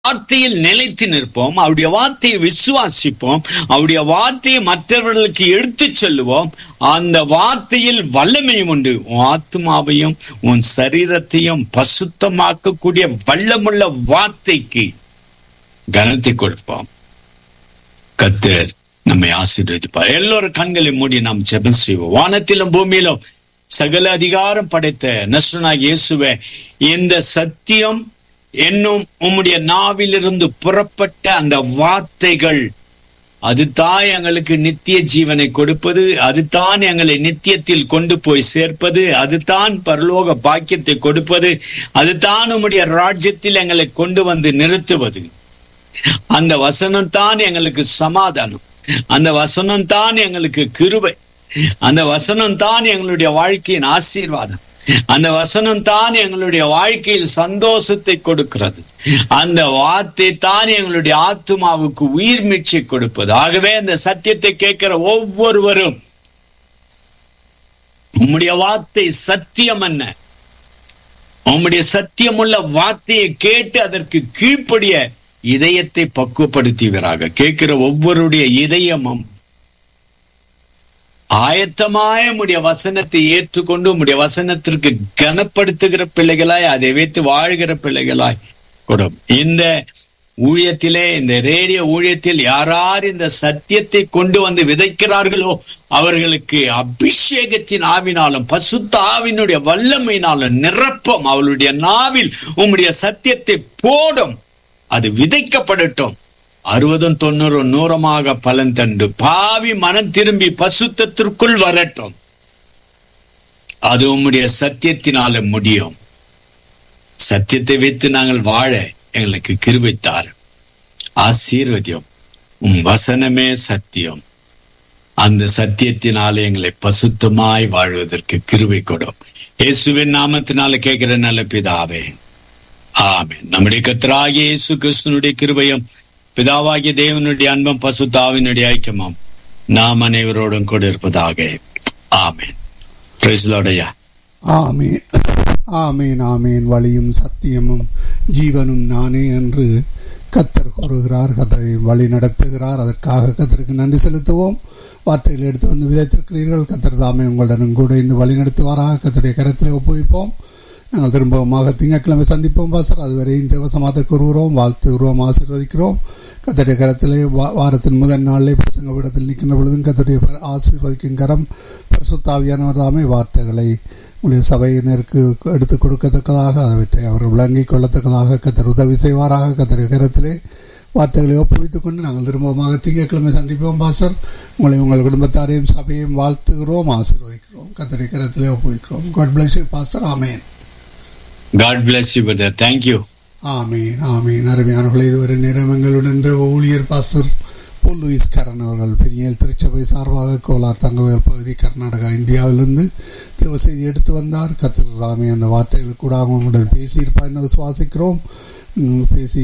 வார்த்தையில் நிலைத்து நிற்போம் அவருடைய வார்த்தையை விசுவாசிப்போம் அவருடைய வார்த்தையை மற்றவர்களுக்கு எடுத்துச் சொல்லுவோம் அந்த வார்த்தையில் வல்லமையும் உண்டு உன் ஆத்மாவையும் உன் சரீரத்தையும் பசுத்தமாக்கக்கூடிய வல்லமுள்ள வார்த்தைக்கு கனத்தை கொடுப்போம் கத்தர் நம்மை ஆசீர்வதிப்பார் எல்லோரும் கண்களை மூடி நாம் ஜெபம் செய்வோம் வானத்திலும் பூமியிலும் சகல அதிகாரம் படைத்த நசுனா இயேசுவே இந்த சத்தியம் என்னும் உம்முடைய நாவிலிருந்து புறப்பட்ட அந்த வார்த்தைகள் அதுதான் எங்களுக்கு நித்திய ஜீவனை கொடுப்பது அதுதான் எங்களை நித்தியத்தில் கொண்டு போய் சேர்ப்பது அதுதான் பரலோக பாக்கியத்தை கொடுப்பது அதுதான் உம்முடைய ராஜ்யத்தில் எங்களை கொண்டு வந்து நிறுத்துவது அந்த வசனம் தான் எங்களுக்கு சமாதானம் அந்த வசனம் தான் எங்களுக்கு கிருபை அந்த வசனம் தான் எங்களுடைய வாழ்க்கையின் ஆசீர்வாதம் அந்த வசனம் தான் எங்களுடைய வாழ்க்கையில் சந்தோஷத்தை கொடுக்கிறது அந்த வார்த்தை தான் எங்களுடைய ஆத்மாவுக்கு உயிர் மீட்சி கொடுப்பது ஆகவே அந்த சத்தியத்தை கேட்கிற ஒவ்வொருவரும் உம்முடைய வார்த்தை சத்தியம் என்ன உம்முடைய சத்தியமுள்ள வார்த்தையை கேட்டு அதற்கு கீழ்ப்படிய இதயத்தை பக்குவப்படுத்துவீராக கேட்கிற ஒவ்வொருடைய இதயமும் ஆயத்தமாய உடைய வசனத்தை ஏற்றுக்கொண்டு உடைய வசனத்திற்கு கனப்படுத்துகிற பிள்ளைகளாய் அதை வைத்து வாழ்கிற பிள்ளைகளாய் கொடும் இந்த ஊழியத்திலே இந்த ரேடியோ ஊழியத்தில் யாரார் இந்த சத்தியத்தை கொண்டு வந்து விதைக்கிறார்களோ அவர்களுக்கு அபிஷேகத்தின் ஆவினாலும் பசுத்த ஆவினுடைய வல்லமையினாலும் நிரப்பம் அவளுடைய நாவில் உம்முடைய சத்தியத்தை போடும் அது விதைக்கப்படட்டும் அறுபதும் தொண்ணூறும் நூறமாக பலன் தண்டு பாவி மனம் திரும்பி பசுத்தத்திற்குள் வரட்டும் அது உம்முடைய சத்தியத்தினால முடியும் சத்தியத்தை வைத்து நாங்கள் வாழ எங்களுக்கு கிருபித்தார் ஆசீர்வதியம் உம் வசனமே சத்தியம் அந்த சத்தியத்தினால எங்களை பசுத்தமாய் வாழ்வதற்கு கிருபை கொடும் இயேசுவின் நாமத்தினால கேட்கிற நல்ல பிதாவே ஆமே நம்முடைய கத்தராகிய இயேசு கிறிஸ்தனுடைய கிருபையும் பிதாவாகிய தேவனுடைய அன்பம் பசுத்தாவினுடைய ஐக்கியமும் நாம் அனைவரோடும் கூட இருப்பதாக ஆமேன் பிரைஸ்லோடையா ஆமேன் ஆமேன் ஆமேன் வழியும் சத்தியமும் ஜீவனும் நானே என்று கத்தர் கூறுகிறார் கத்தரை வழி நடத்துகிறார் அதற்காக கத்தருக்கு நன்றி செலுத்துவோம் வார்த்தைகள் எடுத்து வந்து விதைத்திருக்கிறீர்கள் கத்தர் தாமே உங்களுடன் கூட இந்த வழி நடத்துவாராக கத்தருடைய கரத்தில் ஒப்புவிப்போம் நாங்கள் திரும்பமாக திங்கட்கிழமை சந்திப்போம் பாசர் அதுவரை இந்த வசமாக கூறுகிறோம் வாழ்த்துகிறோம் ஆசீர்வதிக்கிறோம் கத்தடைய கரத்திலே வாரத்தின் முதல் நாளிலே பிரசங்க விடத்தில் நிற்கின்ற பொழுதும் கத்தடைய ஆசீர்வதிக்கும் கரம் பரிசுத்தாவியானவர் தாமே வார்த்தைகளை உங்களுடைய சபையினருக்கு எடுத்துக் கொடுக்கத்தக்கதாக அவற்றை அவர் விளங்கிக் கொள்ளத்தக்கதாக கத்தர் உதவி செய்வாராக கத்தடைய கரத்திலே வார்த்தைகளை ஒப்புவித்துக் கொண்டு நாங்கள் திரும்பமாக திங்கட்கிழமை சந்திப்போம் பாசர் உங்களை உங்கள் குடும்பத்தாரையும் சபையையும் வாழ்த்துகிறோம் ஆசீர்வதிக்கிறோம் கத்தடைய கரத்திலே ஒப்புவிக்கிறோம் God bless you pastor amen God bless you brother thank you ஆமீன் ஆமீன் அருமையானவர்களை இதுவரை நேரம் எங்களுடன் ஊழியர் பாசர் போல் லூயிஸ் கரண் அவர்கள் பெரிய திருச்சபை சார்பாக கோலார் தங்கவேல் பகுதி கர்நாடகா இந்தியாவிலிருந்து தேவ செய்தி எடுத்து வந்தார் கத்திர ராமே அந்த வார்த்தைகள் கூட அவங்களுடன் பேசியிருப்பார் என்று விசுவாசிக்கிறோம் பேசி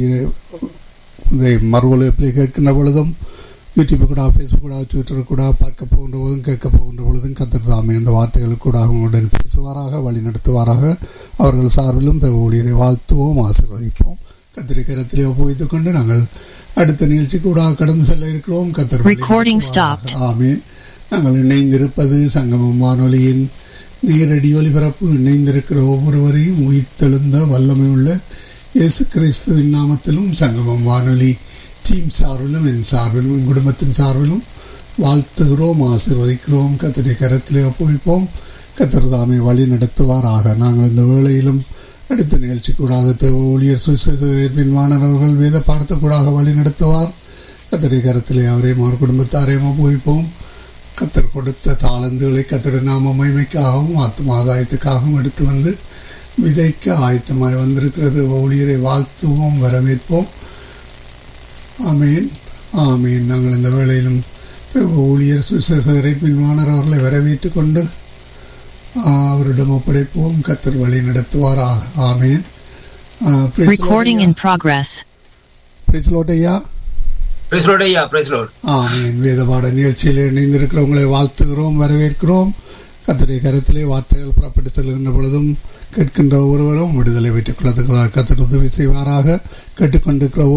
இதை மறுவலை கேட்கின்ற பொழுதும் யூடியூப் கூட ஃபேஸ்புக் கூட ட்விட்டர் கூட பார்க்க போகின்ற பொழுதும் கேட்க போகின்ற பொழுதும் கத்திர ராமே அந்த வார்த்தைகள் கூட அவங்களுடன் பேசுவாராக வழி நடத்துவாராக அவர்கள் சார்பிலும் தேவ ஊழியரை வாழ்த்துவோம் ஆசிர்வதிப்போம் கத்திரிக்கரத்திலே ஒப்புவித்துக் கொண்டு நாங்கள் அடுத்த நிகழ்ச்சி கூட கடந்து செல்ல இருக்கிறோம் கத்தர் ஆமீன் நாங்கள் இணைந்திருப்பது சங்கமம் வானொலியின் நேரடி ஒலிபரப்பு இணைந்திருக்கிற ஒவ்வொருவரையும் உயிர்த்தெழுந்த வல்லமை உள்ள இயேசு கிறிஸ்துவின் நாமத்திலும் சங்கமம் வானொலி டீம் சார்பிலும் என் சார்பிலும் என் குடும்பத்தின் சார்பிலும் வாழ்த்துகிறோம் ஆசிர்வதிக்கிறோம் கத்தருடைய கரத்திலே ஒப்புவிப்போம் கத்தர் தாமே வழி நடத்துவாராக நாங்கள் இந்த வேளையிலும் அடுத்த நிகழ்ச்சி கூடாக ஊழியர் சுவிசேஷன் மாணவர்கள் வேத பாடத்துக்கூடாக வழி நடத்துவார் கத்தருடைய கரத்திலே அவரையும் அவர் குடும்பத்தாரையும் ஒப்புவிப்போம் கத்தர் கொடுத்த தாளந்துகளை கத்தருடைய நாம மகிமைக்காகவும் ஆத்ம ஆதாயத்துக்காகவும் எடுத்து வந்து விதைக்க ஆயத்தமாய் வந்திருக்கிறது ஊழியரை வாழ்த்துவோம் வரவேற்போம் ஆமேன் ஆமேன் நாங்கள் இந்த வேளையிலும் ஊழியர் சுவிசேஷரின் மாணவர்களை வரவேற்று கொண்டு அவரிடம் ஒப்படைப்போம் கத்தர் வழி நடத்துவாராக ஆமேன் Recording in progress. பிரிஸ்லோட்டையா ஆமேன் வேதபாட நிகழ்ச்சியில் இணைந்திருக்கிறவங்களை வாழ்த்துகிறோம் வரவேற்கிறோம் கத்தருடைய கரத்திலே வார்த்தைகள் புறப்பட்டு செல்கின்ற பொழுதும் கேட்கின்ற ஒருவரும் விடுதலை பெற்றுக் கொள்வதற்கு கத்தர் உதவி செய்வாராக கேட்டுக்கொண்டிருக்கிற